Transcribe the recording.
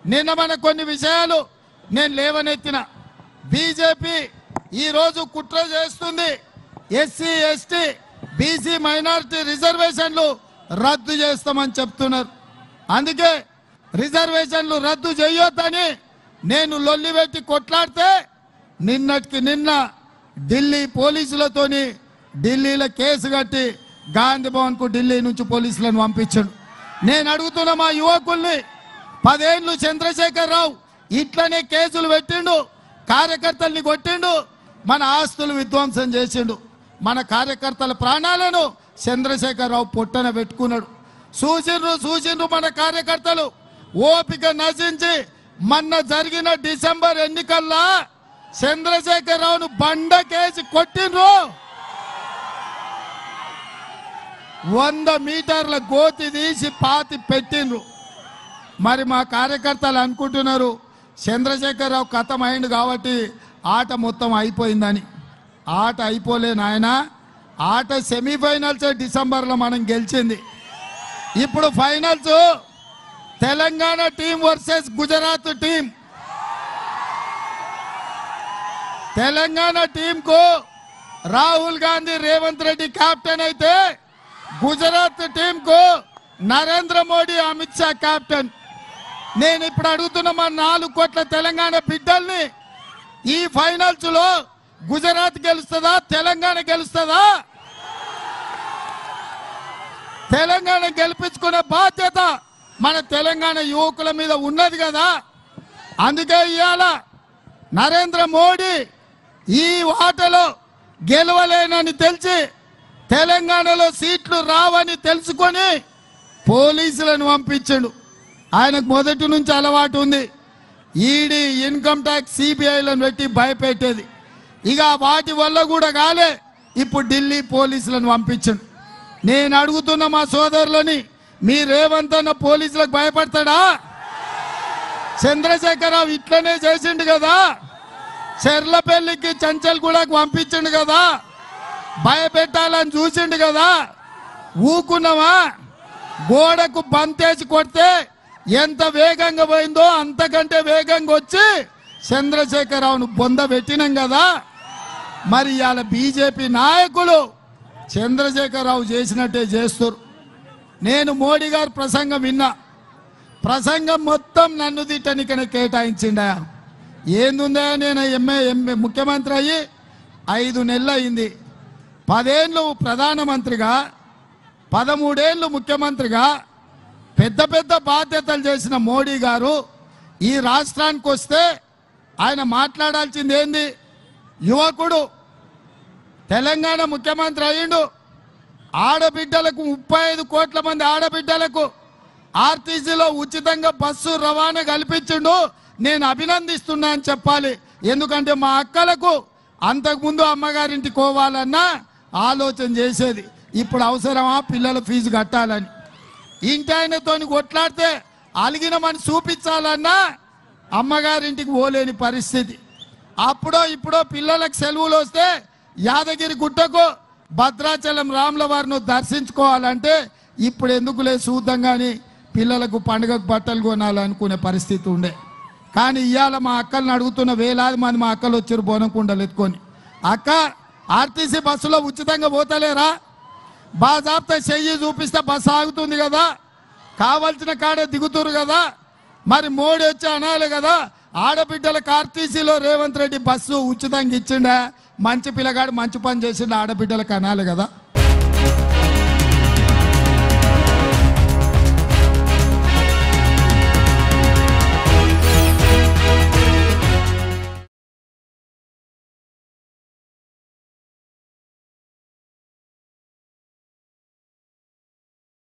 నిన్న మన కొన్ని విషయాలు నేను లేవనెత్తిన బీజేపీ ఈరోజు కుట్ర చేస్తుంది ఎస్సీ ఎస్టీ బీసీ మైనారిటీ రిజర్వేషన్లు రద్దు చేస్తామని చెప్తున్నారు అందుకే రిజర్వేషన్లు రద్దు చేయొద్దని నేను లొల్లి పెట్టి కొట్లాడితే నిన్నటికి నిన్న ఢిల్లీ పోలీసులతోని ఢిల్లీలో కేసు కట్టి గాంధీ భవన్కు ఢిల్లీ నుంచి పోలీసులను పంపించాడు నేను అడుగుతున్న మా యువకుల్ని పదేళ్ళు చంద్రశేఖర్ రావు ఇట్లనే కేసులు పెట్టిండు కార్యకర్తల్ని కొట్టిండు మన ఆస్తులు విధ్వంసం చేసిండు మన కార్యకర్తల ప్రాణాలను చంద్రశేఖర్ రావు పొట్టన పెట్టుకున్నాడు చూసిండ్రు చూసిండ్రు మన కార్యకర్తలు ఓపిక నశించి మొన్న జరిగిన డిసెంబర్ ఎన్నికల్లో చంద్రశేఖర్ రావును బండకేసి కొట్టిండ్రు వంద మీటర్ల గోతి తీసి పాతి పెట్టిండ్రు మరి మా కార్యకర్తలు అనుకుంటున్నారు చంద్రశేఖరరావు కథం అయిండు కాబట్టి ఆట మొత్తం అయిపోయిందని ఆట అయిపోలే నాయన ఆట సెమీఫైనల్స్ డిసెంబర్లో మనం గెలిచింది ఇప్పుడు finals Telangana team versus Gujarat team Telangana టీంకు రాహుల్ గాంధీ రేవంత్ రెడ్డి కెప్టెన్ అయితే గుజరాత్ టీంకు నరేంద్ర మోడీ అమిత్ షా కెప్టెన్ నేను ఇప్పుడు అడుగుతున్న మా నాలుగు కోట్ల తెలంగాణ బిడ్డల్ని ఈ ఫైనల్స్ లో గుజరాత్ గెలుస్తుందా తెలంగాణ గెలుస్తుందా తెలంగాణ గెలిపించుకునే బాధ్యత మన తెలంగాణ యువకుల మీద ఉన్నది కదా అందుకే ఇవాళ నరేంద్ర మోడీ ఈ ఆటలో గెలవలేనని తెలిసి తెలంగాణలో సీట్లు రావని తెలుసుకొని పోలీసులను పంపించాడు ఆయనకు మొదటి నుంచి అలవాటు ఉంది ఈడీ ఇన్కమ్ ట్యాక్స్ సిబిఐలను పెట్టి భయపెట్టేది ఇక వాటి వల్ల కూడా కాలే ఇప్పుడు ఢిల్లీ పోలీసులను పంపించాడు నేను అడుగుతున్న మా సోదరులని మీ రేవంత్ అన్న పోలీసులకు భయపడతాడా చంద్రశేఖరరావు ఇట్లనే చేసిండు కదా చెర్లపల్లికి చంచల్ కూడా పంపించిండు కదా భయపెట్టాలని చూసిండు కదా ఊకున్నావా గోడకు బంతేసి కొడితే ఎంత వేగంగా పోయిందో అంతకంటే వేగంగా వచ్చి చంద్రశేఖరరావును బొంద పెట్టినాం కదా మరి ఇవాళ బీజేపీ నాయకులు చంద్రశేఖరరావు చేసినట్టే చేస్తారు నేను మోడీ గారి ప్రసంగం విన్నా ప్రసంగం మొత్తం నన్ను తిట్టనికనే కేటాయించిండా ఏందుందా నేను ఎంఏ ఎంఏ ముఖ్యమంత్రి అయ్యి ఐదు నెలలు అయింది పదేళ్ళు ప్రధానమంత్రిగా పదమూడేళ్ళు ముఖ్యమంత్రిగా పెద్ద పెద్ద బాధ్యతలు చేసిన మోడీ గారు ఈ రాష్ట్రానికి వస్తే ఆయన మాట్లాడాల్సింది ఏంది యువకుడు తెలంగాణ ముఖ్యమంత్రి అయ్యిండు ఆడబిడ్డలకు ముప్పై ఐదు కోట్ల మంది ఆడబిడ్డలకు ఆర్టీసీలో ఉచితంగా బస్సు రవాణా కల్పించిండు నేను అభినందిస్తున్నా అని చెప్పాలి ఎందుకంటే మా అక్కలకు అంతకుముందు అమ్మగారింటికి పోవాలన్నా ఆలోచన చేసేది ఇప్పుడు అవసరమా పిల్లల ఫీజు కట్టాలని ఇంటి ఆయనతోని కొట్లాడితే అలిగినమని చూపించాలన్నా అమ్మగారింటికి పోలేని పరిస్థితి అప్పుడో ఇప్పుడో పిల్లలకు సెలవులు వస్తే యాదగిరి గుట్టకు భద్రాచలం రాముల వారిని దర్శించుకోవాలంటే ఇప్పుడు ఎందుకులే చూద్దాం కానీ పిల్లలకు పండుగకు బట్టలు కొనాలనుకునే పరిస్థితి ఉండే కానీ ఇవాళ మా అక్కల్ని అడుగుతున్న వేలాది మంది మా అక్కలు వచ్చారు బోనకుండలు ఎత్తుకొని అక్క ఆర్టీసీ బస్సులో ఉచితంగా పోతలేరా బాజాబ్తా చెయ్యి చూపిస్తే బస్సు ఆగుతుంది కదా కావలసిన కాడే దిగుతురు కదా మరి మోడీ వచ్చి అనాలి కదా ఆడబిడ్డలకు ఆర్టీసీలో రేవంత్ రెడ్డి బస్సు ఉచితంగా ఇచ్చిండా మంచి పిల్లగాడు మంచి పని చేసిండు ఆడబిడ్డలకు అనాలి కదా